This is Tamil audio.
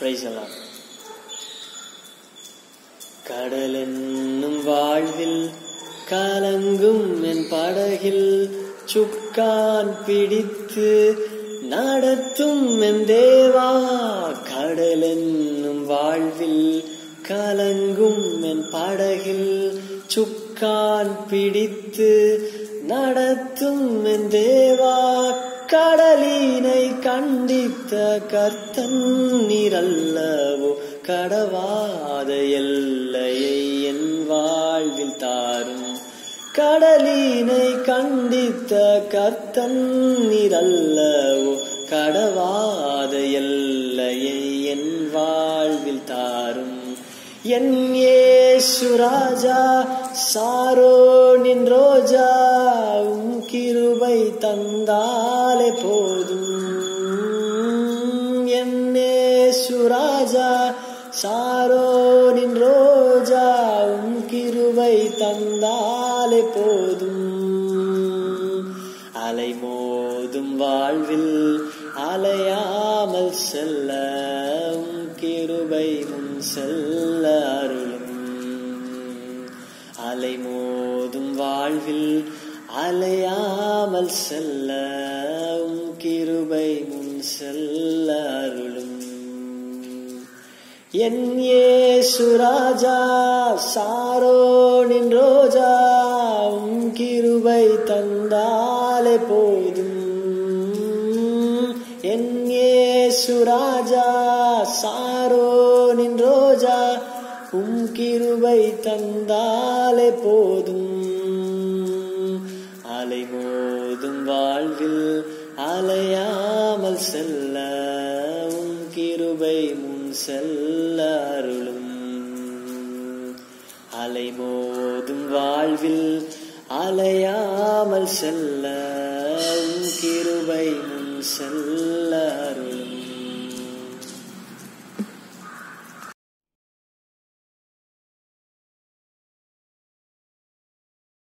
பிரைசலாம் கடலென்னும் வாழ்வில் கலங்கும் என் படகில் சுக்கான் பிடித்து நடத்தும் என் தேவா கடலென்னும் வாழ்வில் கலங்கும் என் படகில் சுக்கான் பிடித்து நடத்தும் என் தேவா கடலினை கண்டித்த கர்த்தன் நீரல்லவோ கடவாத எல்லையை என் வாழ்வில் தாரும் கடலினை கண்டித்த கர்த்தன் நீரல்லவோ கடவாத எல்லையை என் வாழ்வில் தாரும் என் ஏசுராஜா சாரோ நின் ரோஜா உம் கிருபை தந்தாலே போதும் என் ஏசுராஜா சாரோ நின் ரோஜா உம் கிருபை தந்தாலே போதும் அலை மோதும் வாழ்வில் அலையாமல் செல்ல உம் கிருபை முன் செல்ல அருளும் அலை மோதும் வாழ்வில் அலையாமல் செல்ல உம் கிருபை முன் செல்ல அருளும் என் ஏசுராஜா சாரோனின் ரோஜா உம் கிருபை தந்தாலே போதும் என் ஏசுராஜா சாரோனின் ரோஜா உம் கிருபை தந்தாலே போதும் அலை மோதும் வாழ்வில் அலையாமல் செல்ல உம் கிருபை முன் செல்ல அருளும் அலை மோதும் வாழ்வில் அலையாமல் செல்ல உம் கிருபை முன் செல்ல